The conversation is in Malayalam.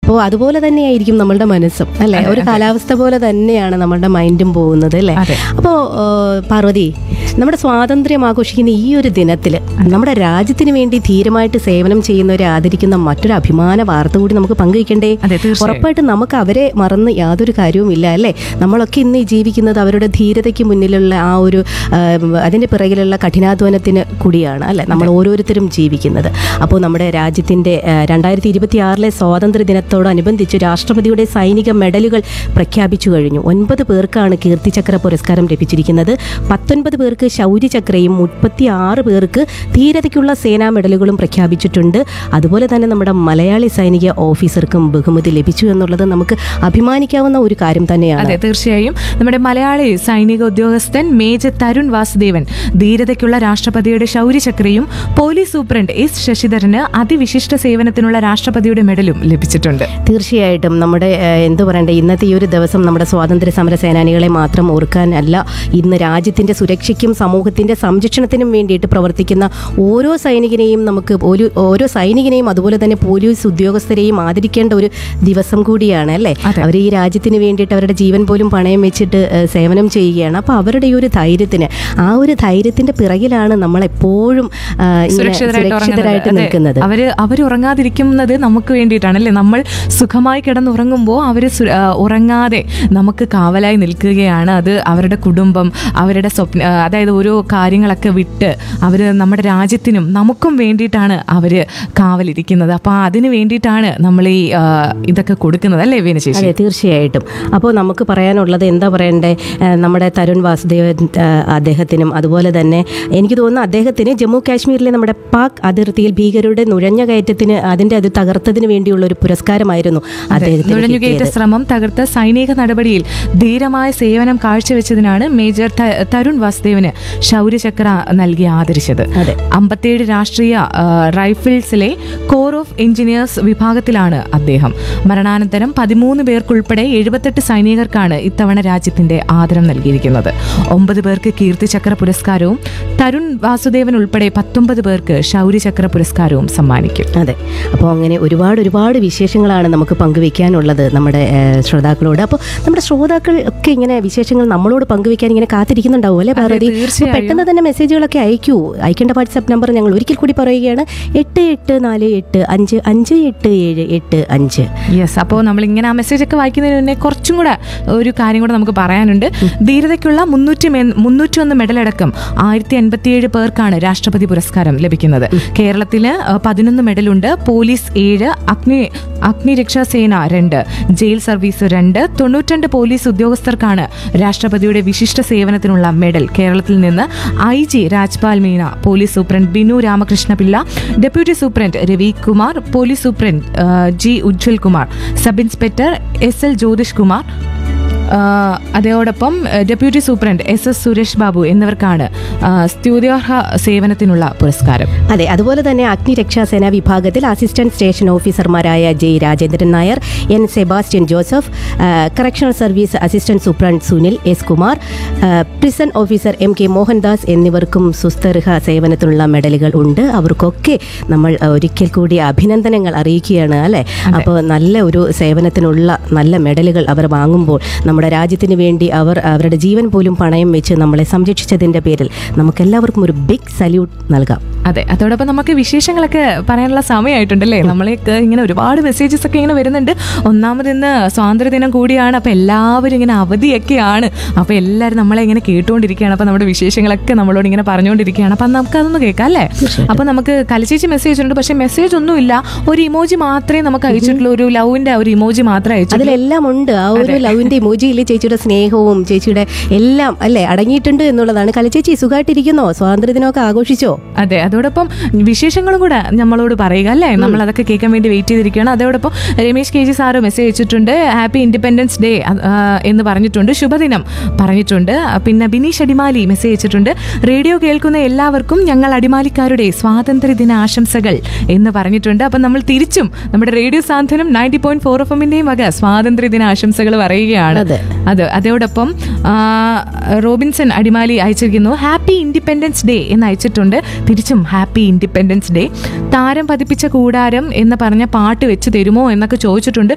അപ്പോൾ അതുപോലെ തന്നെയായിരിക്കും നമ്മളുടെ മനസ്സും അല്ലേ ഒരു കാലാവസ്ഥ പോലെ തന്നെയാണ് നമ്മളുടെ മൈൻഡും പോകുന്നത് അല്ലേ അതെ. അപ്പോൾ പാർവതി നമ്മുടെ സ്വാതന്ത്ര്യം ആഘോഷിക്കുന്ന ഈ ഒരു ദിനത്തിൽ നമ്മുടെ രാജ്യത്തിന് വേണ്ടി ധീരമായിട്ട് സേവനം ചെയ്യുന്നവരെ ആദരിക്കുന്ന മറ്റൊരു അഭിമാന വാർത്ത കൂടി നമുക്ക് പങ്കുവയ്ക്കണ്ടേ അതെ തീർച്ചയായും ഉറപ്പായിട്ടും നമുക്ക് അവരെ മറന്ന് യാതൊരു കാര്യവുമില്ല അല്ലേ നമ്മളൊക്കെ ഇന്ന് ഈ ജീവിക്കുന്നത് അവരുടെ ധീരതയ്ക്ക് മുന്നിലുള്ള ആ ഒരു ആ, അതിൻ്റെ പിറകിലുള്ള കഠിനാധ്വാനത്തിന് കൂടിയാണ് അല്ലേ നമ്മൾ ഓരോരുത്തരും ജീവിക്കുന്നത് അപ്പോൾ നമ്മുടെ രാജ്യത്തിൻ്റെ രണ്ടായിരത്തി ഇരുപത്തി ആറിലെ സ്വാതന്ത്ര്യ ദിനത്തോടനുബന്ധിച്ച് രാഷ്ട്രപതിയുടെ സൈനിക മെഡലുകൾ പ്രഖ്യാപിച്ചു കഴിഞ്ഞു ഒൻപത് പേർക്കാണ് കീർത്തിചക്ര പുരസ്കാരം ലഭിച്ചിരിക്കുന്നത് പത്തൊൻപത് പേർക്ക് ശൗര്യചക്രയും മുപ്പത്തി ആറ് പേർക്ക് ധീരതയ്ക്കുള്ള സേനാ മെഡലുകളും പ്രഖ്യാപിച്ചിട്ടുണ്ട് അതുപോലെ തന്നെ നമ്മുടെ മലയാളി സൈനിക ഓഫീസർക്കും ബഹുമതി ലഭിച്ചു എന്നുള്ളത് നമുക്ക് അഭിമാനിക്കാവുന്ന ഒരു കാര്യം തന്നെയാണ് അതെ തീർച്ചയായും നമ്മുടെ മലയാളി സൈനിക ഉദ്യോഗസ്ഥൻ മേജർ തരുൺ വാസുദേവൻ ധീരതയ്ക്കുള്ള രാഷ്ട്രപതിയുടെ ശൗര്യചക്രയും പോലീസ് സൂപ്രണ്ട് എസ് ശശിധരന് അതിവിശിഷ്ട സേവനത്തിനുള്ള രാഷ്ട്രപതിയുടെ മെഡലും ലഭിച്ചിട്ടുണ്ട് തീർച്ചയായിട്ടും നമ്മുടെ ഏഹ്, എന്തു പറയണ്ടേ ഇന്നത്തെ ഈ ഒരു ദിവസം നമ്മുടെ സ്വാതന്ത്ര്യ സമര സേനാനികളെ മാത്രം ഓർക്കാനല്ല ഇന്ന് രാജ്യത്തിന്റെ സുരക്ഷയ്ക്കും സമൂഹത്തിന്റെ സംരക്ഷണത്തിനും വേണ്ടിയിട്ട് പ്രവർത്തിക്കുന്ന ഓരോ സൈനികനെയും നമുക്ക് ഒരു ഓരോ സൈനികനെയും അതുപോലെ തന്നെ പോലീസ് ഉദ്യോഗസ്ഥരെയും ആദരിക്കേണ്ട ഒരു ദിവസം കൂടിയാണ് അല്ലേ അതെ. അവർ ഈ രാജ്യത്തിന് വേണ്ടിയിട്ട് അവരുടെ ജീവൻ പോലും പണയം വെച്ചിട്ട് ഏഹ്, സേവനം ചെയ്യുകയാണ് അപ്പോൾ അവരുടെ ഈ ഒരു ധൈര്യത്തിന് ആ ഒരു ധൈര്യത്തിന്റെ പിറകിലാണ് നമ്മൾ എപ്പോഴും ആ, ഇങ്ങനെ സുരക്ഷിതരായിട്ട് സുരക്ഷിതരായിട്ട് ഉറങ്ങുന്നത്. നിൽക്കുന്നത് അതെ. അവര് അവർ ഉറങ്ങാതിരിക്കുന്നത് നമുക്ക് വേണ്ടിയിട്ടാണ് അല്ലേ നമ്മൾ സുഖമായി കിടന്നുറങ്ങുമ്പോൾ അവർ ഉറങ്ങാതെ നമുക്ക് കാവലായി നിൽക്കുകയാണ് അത് അവരുടെ കുടുംബം അവരുടെ സ്വപ്ന ആ, അതായത് ഓരോ കാര്യങ്ങളൊക്കെ വിട്ട് അവർ നമ്മുടെ രാജ്യത്തിനും നമുക്കും വേണ്ടിയിട്ടാണ് അവർ കാവലിരിക്കുന്നത് അപ്പോൾ അതിന് വേണ്ടിയിട്ടാണ് നമ്മൾ ഈ ആ, ഇതൊക്കെ കൊടുക്കുന്നത് അല്ലേ വേനശേഷി അതെ തീർച്ചയായിട്ടും അപ്പോൾ നമുക്ക് പറയാനുള്ളത് എന്താ പറയണ്ടേ ഏഹ് നമ്മുടെ തരുൺ വാസുദേവൻ ഏഹ് അദ്ദേഹത്തിനും അതുപോലെ തന്നെ എനിക്ക് തോന്നുന്നു അദ്ദേഹത്തിന് ജമ്മു കാശ്മീരിലെ നമ്മുടെ പാക് അതിർത്തിയിൽ ഭീകരരുടെ നുഴഞ്ഞ കയറ്റത്തിന് അതിൻ്റെ അത് തകർത്തതിന് വേണ്ടിയുള്ള ഒരു പുരസ്കാരമായിരുന്നു അദ്ദേഹത്തിന് നുഴഞ്ഞുകയറ്റ കിട്ടിയത്. ശ്രമം തകർത്ത സൈനിക നടപടിയിൽ ധീരമായ സേവനം കാഴ്ചവെച്ചതിനാണ് മേജർ ത- തരുൺ വാസുദേവന് ശൗര്യചക്ര നൽകി ആദരിച്ചത് അതെ അമ്പത്തേഴ് രാഷ്ട്രീയ ആ, റൈഫിൾസിലെ കോർ ഓഫ് എഞ്ചിനീയേഴ്സ് വിഭാഗത്തിലാണ് അദ്ദേഹം മരണാനന്തരം പതിമൂന്ന് പേർക്കുൾപ്പെടെ എഴുപത്തെട്ട് സൈനികർക്കാണ് ഇത്തവണ രാജ്യത്തിന്റെ ആദരം നൽകിയിരിക്കുന്നത് ഒമ്പത് പേർക്ക് കീർത്തിചക്ര പുരസ്കാരവും തരുൺ വാസുദേവൻ ഉൾപ്പെടെ പത്തൊമ്പത് പേർക്ക് ശൗര്യചക്ര പുരസ്കാരവും സമ്മാനിക്കും അതെ അപ്പോൾ അങ്ങനെ ഒരുപാട് ഒരുപാട് വിശേഷങ്ങളാണ് നമുക്ക് പങ്കുവെക്കാനുള്ളത് നമ്മുടെ ഏഹ്, ശ്രോതാക്കളോട് അപ്പോൾ നമ്മുടെ ശ്രോതാക്കൾ ഒക്കെ ഇങ്ങനെ വിശേഷങ്ങൾ നമ്മളോട് പങ്കുവെക്കാൻ ഇങ്ങനെ കാത്തിരിക്കുന്നുണ്ടാവും അല്ലേ പാർവതി അപ്പോൾ തീർച്ചയായും. പെട്ടെന്ന് തന്നെ മെസ്സേജുകളൊക്കെ അയക്കൂ അയക്കേണ്ട വാട്സാപ്പ് നമ്പർ ഞങ്ങൾ ഒരിക്കൽ കൂടി പറയുകയാണ് എട്ട് എട്ട് നാല് എട്ട് അഞ്ച് അഞ്ച് എട്ട് ഏഴ് എട്ട് അഞ്ച് യെസ് അപ്പോൾ നമ്മൾ ഇങ്ങനെ ആ മെസ്സേജ് ഒക്കെ വായിക്കുന്നതിന് മുന്നേ കുറച്ചും കൂടെ ഒരു കാര്യം കൂടെ നമുക്ക് പറയാനുണ്ട് ധീരതയ്ക്കുള്ള മുന്നൂറ്റി മുന്നൂറ്റി ഒന്ന് മെഡലടക്കം ആയിരത്തി അൻപത്തിയേഴ് പേർക്കാണ് രാഷ്ട്രപതി പുരസ്കാരം ലഭിക്കുന്നത് കേരളത്തിന് ആ, പതിനൊന്ന് മെഡലുണ്ട് പോലീസ് ഏഴ് അഗ്നി അഗ്നിരക്ഷാ സേന രണ്ട് ജയിൽ സർവീസ് രണ്ട് തൊണ്ണൂറ്റണ്ട് പോലീസ് ഉദ്യോഗസ്ഥർക്കാണ് രാഷ്ട്രപതിയുടെ വിശിഷ്ട സേവനത്തിനുള്ള മെഡൽ കേരളത്തിൽ നിന്ന് I G Rajpal Meena police superintendent Binu Ramakrishna Pillai deputy superintendent Ravi Kumar police superintendent ആ, G Ujwal Kumar sub inspector S L Jyothish Kumar ആ, അതോടൊപ്പം ആ, deputy superintendent S S Suresh Babu എന്നിവർക്കാണ് ആ, സ്തുത്യാർഹ സേവനത്തിനുള്ള പുരസ്കാരം അതെ അതുപോലെ തന്നെ അഗ്നിരക്ഷാസേന വിഭാഗത്തിൽ അസിസ്റ്റന്റ് സ്റ്റേഷൻ ഓഫീസർമാരായ J Rajendran Nair N Sebastian Joseph ആ, correctional service assistant superintendent Sunil S Kumar ആ, prison officer M K Mohandas എന്നിവർക്കും സുസ്ഥർഹ സേവനത്തിനുള്ള മെഡലുകൾ ഉണ്ട് അവർക്കൊക്കെ നമ്മൾ ആ, ഒരിക്കൽ കൂടി അഭിനന്ദനങ്ങൾ അറിയിക്കുകയാണ് അല്ലേ അപ്പോൾ നല്ല ഒരു സേവനത്തിനുള്ള നല്ല മെഡലുകൾ അവർ വാങ്ങുമ്പോൾ നമ്മുടെ രാജ്യത്തിന് വേണ്ടി അവർ അവരുടെ ജീവൻ പോലും പണയം വെച്ച് നമ്മളെ സംരക്ഷിച്ചതിൻ്റെ പേരിൽ നമുക്കെല്ലാവർക്കും ഒരു ബിഗ് സല്യൂട്ട് നൽകാം അതെ അതോടൊപ്പം നമുക്ക് വിശേഷങ്ങളൊക്കെ പറയാനുള്ള സമയമായിട്ടുണ്ടല്ലേ നമ്മളേക്ക് ഇങ്ങനെ ഒരുപാട് മെസ്സേജസ് ഒക്കെ ഇങ്ങനെ വരുന്നുണ്ട് ഒന്നാമത് ഇന്ന് സ്വാതന്ത്ര്യദിനം കൂടിയാണ് അപ്പോൾ എല്ലാവരും ഇങ്ങനെ അവധിയൊക്കെയാണ് അപ്പോൾ എല്ലാവരും നമ്മളെ ഇങ്ങനെ കേട്ടുകൊണ്ടിരിക്കുകയാണ് അപ്പോൾ നമ്മുടെ വിശേഷങ്ങളൊക്കെ നമ്മളോട് ഇങ്ങനെ പറഞ്ഞുകൊണ്ടിരിക്കുകയാണ് അപ്പം നമുക്ക് അതൊന്ന് കേൾക്കാം അല്ലേ അപ്പോൾ നമുക്ക് കലച്ചേച്ചി മെസ്സേജ് ഉണ്ട് പക്ഷേ മെസ്സേജ് ഒന്നുമില്ല ഒരു ഇമോജി മാത്രമേ നമുക്ക് അയച്ചിട്ടുള്ളൂ ഒരു ലവിൻ്റെ ഒരു ഇമോജി മാത്രമേ അയച്ചിട്ടുള്ളൂ അതിലെല്ലാം ഉണ്ട് ആ ഒരു ലവിന്റെ ഇമോജിയിൽ ചേച്ചിയുടെ സ്നേഹവും ചേച്ചിയുടെ എല്ലാം അല്ലേ അടങ്ങിയിട്ടുണ്ട് എന്നുള്ളതാണ് കലച്ചേച്ചി സുഖമായിട്ടിരിക്കുന്നോ സ്വാതന്ത്ര്യദിനമൊക്കെ ആഘോഷിച്ചോ അതെ അതോടൊപ്പം വിശേഷങ്ങളും കൂടെ നമ്മളോട് പറയുക അല്ലേ നമ്മൾ അതൊക്കെ കേൾക്കാൻ വേണ്ടി വെയിറ്റ് ചെയ്തിരിക്കുകയാണ് അതോടൊപ്പം Ramesh K G sir message അയച്ചിട്ടുണ്ട് ഹാപ്പി ഇൻഡിപെൻഡൻസ് ഡേ എന്ന് പറഞ്ഞിട്ടുണ്ട് ശുഭദിനം പറഞ്ഞിട്ടുണ്ട് പിന്നെ ബിനീഷ് അടിമാലി മെസ്സേജ് അയച്ചിട്ടുണ്ട് റേഡിയോ കേൾക്കുന്ന എല്ലാവർക്കും ഞങ്ങൾ അടിമാലിക്കാരുടെ സ്വാതന്ത്ര്യ ദിന ആശംസകൾ എന്ന് പറഞ്ഞിട്ടുണ്ട് അപ്പം നമ്മൾ തിരിച്ചും നമ്മുടെ radio Santhwanam ninety point four F എമ്മിന്റെയും വക സ്വാതന്ത്ര്യ ദിന ആശംസകൾ പറയുകയാണ് അതെ. അത് അതോടൊപ്പം ആ, റോബിൻസൺ അടിമാലി അയച്ചിരിക്കുന്നു ഹാപ്പി ഇൻഡിപെൻഡൻസ് ഡേ എന്ന് അയച്ചിട്ടുണ്ട് തിരിച്ചും ഹാപ്പി ഇൻഡിപെൻഡൻസ് ഡേ താരം പതിപ്പിച്ച കൂടാരം എന്ന് പറഞ്ഞ പാട്ട് വെച്ച് തരുമോ എന്നൊക്കെ ചോദിച്ചിട്ടുണ്ട്